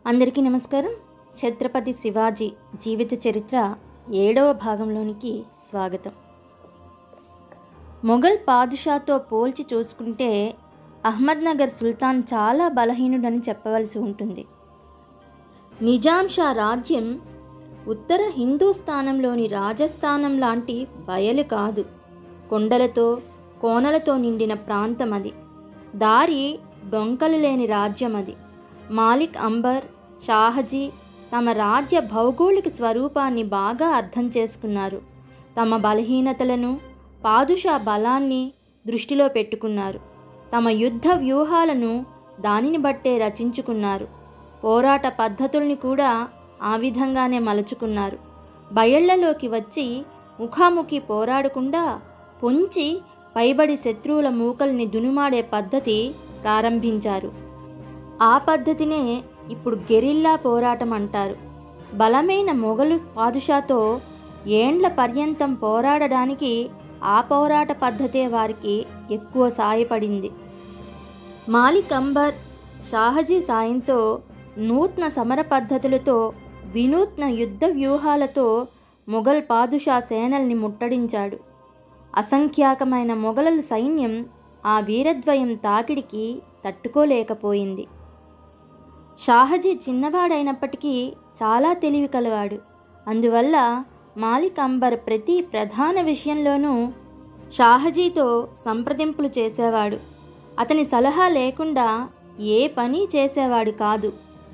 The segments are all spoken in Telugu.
అందరికీ నమస్కారం ఛత్రపతి శివాజీ జీవిత చరిత్ర ఏడవ భాగంలోనికి స్వాగతం మొఘల్ పాదుషాతో పోల్చి చూసుకుంటే అహ్మద్నగర్ సుల్తాన్ చాలా బలహీనుడని చెప్పవలసి ఉంటుంది నిజాం షా రాజ్యం ఉత్తర హిందూస్థానంలోని రాజస్థానం లాంటి బయలు కాదు కొండలతో కోనలతో నిండిన ప్రాంతం అది దారి డొంకలు లేని రాజ్యం అది మాలిక్ అంబర్ షాహజీ తమ రాజ్య భౌగోళిక స్వరూపాన్ని బాగా అర్థం చేసుకున్నారు తమ బలహీనతలను పాదుషా బలాన్ని దృష్టిలో పెట్టుకున్నారు తమ యుద్ధ వ్యూహాలను దానిని బట్టే రచించుకున్నారు పోరాట పద్ధతుల్ని కూడా ఆ విధంగానే మలుచుకున్నారు బయళ్లలోకి వచ్చి ముఖాముఖి పోరాడకుండా పొంచి పైబడి శత్రువుల మూకల్ని దునుమాడే పద్ధతి ప్రారంభించారు ఆ పద్ధతినే ఇప్పుడు గెరిల్లా పోరాటం అంటారు బలమైన మొఘలు పాదుషాతో ఏండ్ల పర్యంతం పోరాడడానికి ఆ పోరాట పద్ధతే వారికి ఎక్కువ సాయపడింది మాలిక్ అంబర్ షాహజీ సాయంతో నూతన సమర పద్ధతులతో వినూత్న యుద్ధ వ్యూహాలతో మొఘల్ పాదుషా సేనల్ని ముట్టడించాడు అసంఖ్యాకమైన మొఘలుల సైన్యం ఆ వీరద్వయం తాకిడికి తట్టుకోలేకపోయింది షాహజీ చిన్నవాడైనప్పటికీ చాలా తెలివి కలవాడు అందువల్ల మాలిక్ అంబర్ ప్రతి ప్రధాన విషయంలోనూ షాహజీతో సంప్రదింపులు చేసేవాడు అతని సలహా లేకుండా ఏ పని చేసేవాడు కాదు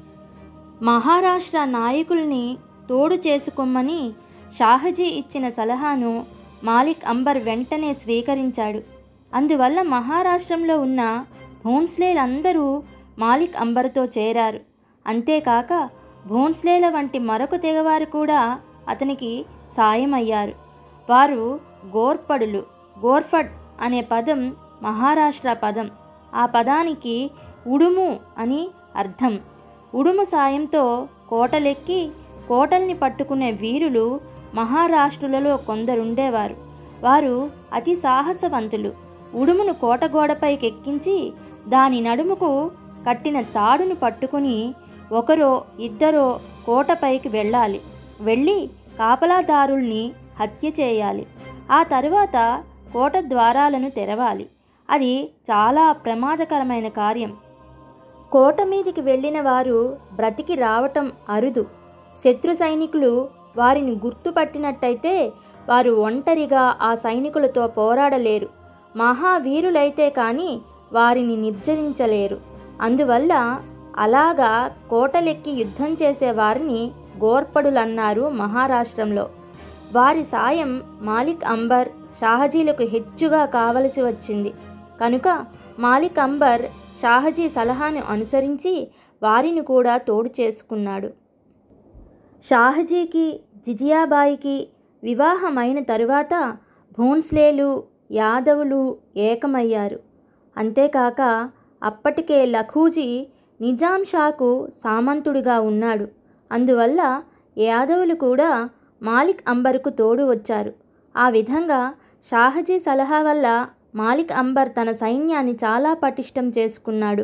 మహారాష్ట్ర నాయకుల్ని తోడు చేసుకోమని షాహజీ ఇచ్చిన సలహాను మాలిక్ అంబర్ వెంటనే స్వీకరించాడు అందువల్ల మహారాష్ట్రంలో ఉన్న భోన్స్లేలందరూ మాలిక్ అంబర్తో చేరారు అంతేకాక భోన్స్లేల వంటి మరొక తెగవారు కూడా అతనికి సాయమయ్యారు వారు గోర్పడులు గోర్ఫడ్ అనే పదం మహారాష్ట్ర పదం ఆ పదానికి ఉడుము అని అర్థం ఉడుము సాయంతో కోటలెక్కి కోటల్ని పట్టుకునే వీరులు మహారాష్ట్రులలో కొందరుండేవారు వారు అతి సాహసవంతులు ఉడుమును కోటగోడపైకి ఎక్కించి దాని నడుముకు కట్టిన తాడును పట్టుకుని ఒకరో ఇద్దరో కోటపైకి వెళ్ళాలి వెళ్ళి కాపలాదారుల్ని హత్య చేయాలి ఆ తరువాత కోట ద్వారాలను తెరవాలి అది చాలా ప్రమాదకరమైన కార్యం కోట మీదికి వెళ్ళిన వారు బ్రతికి రావటం అరుదు శత్రు సైనికులు వారిని గుర్తుపట్టినట్టయితే వారు ఒంటరిగా ఆ సైనికులతో పోరాడలేరు మహావీరులైతే కానీ వారిని నిర్జరించలేరు అందువల్ల అలాగా కోటలెక్కి యుద్ధం చేసే వారిని గోర్పడులన్నారు మహారాష్ట్రంలో వారి సాయం మాలిక్ అంబర్ షాహజీలకు హెచ్చుగా కావలసి వచ్చింది కనుక మాలిక్ అంబర్ షాహజీ సలహాను అనుసరించి వారిని కూడా తోడు చేసుకున్నాడు షాహజీకి జిజియాబాయికి వివాహమైన తరువాత భోన్స్లేలు యాదవులు ఏకమయ్యారు అంతేకాక అప్పటికే లఖూజీ నిజాం షాకు సామంతుడిగా ఉన్నాడు అందువల్ల యాదవులు కూడా మాలిక్ అంబర్కు తోడు వచ్చారు ఆ విధంగా షాహజీ సలహా వల్ల మాలిక్ అంబర్ తన సైన్యాన్ని చాలా పటిష్టం చేసుకున్నాడు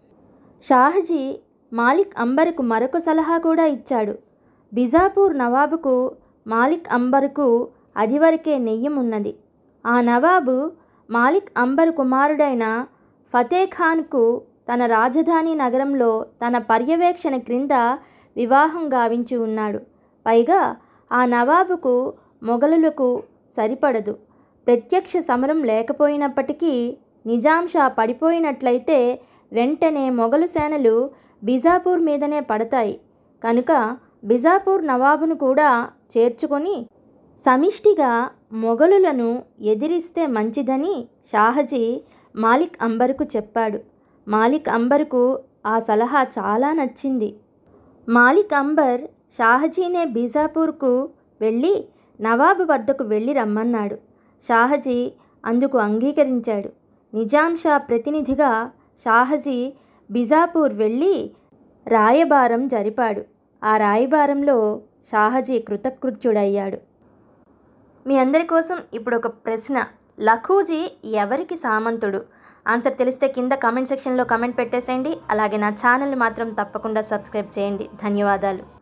షాహజీ మాలిక్ అంబర్కు మరొక సలహా కూడా ఇచ్చాడు బిజాపూర్ నవాబుకు మాలిక్ అంబర్కు అదివరకే నెయ్యం ఉన్నది ఆ నవాబు మాలిక్ అంబర్ కుమారుడైన ఫతేఖాన్కు తన రాజధాని నగరంలో తన పర్యవేక్షణ క్రింద వివాహం గావించి ఉన్నాడు పైగా ఆ నవాబుకు మొఘలులకు సరిపడదు ప్రత్యక్ష సమరం లేకపోయినప్పటికీ నిజాం షా పడిపోయినట్లయితే వెంటనే మొఘలు సేనలు బిజాపూర్ మీదనే పడతాయి కనుక బిజాపూర్ నవాబును కూడా చేర్చుకొని సమిష్టిగా మొఘలులను ఎదిరిస్తే మంచిదని షాహజీ మాలిక్ అంబర్కు చెప్పాడు మాలిక్ అంబర్కు ఆ సలహా చాలా నచ్చింది మాలిక్ అంబర్ షాహజీనే బీజాపూర్కు వెళ్ళి నవాబు వద్దకు వెళ్ళి రమ్మన్నాడు షాహజీ అందుకు అంగీకరించాడు నిజాం షా ప్రతినిధిగా షాహజీ బిజాపూర్ వెళ్ళి రాయబారం జరిపాడు ఆ రాయబారంలో షాహజీ కృతకృత్యుడయ్యాడు మీ అందరి కోసం ఇప్పుడు ఒక ప్రశ్న లఖూజీ ఎవరికి సామంతుడు ఆన్సర్ తెలిస్తే కింద కామెంట్ సెక్షన్లో కామెంట్ పెట్టేసేయండి అలాగే నా ఛానల్ని మాత్రం తప్పకుండా సబ్స్క్రైబ్ చేయండి ధన్యవాదాలు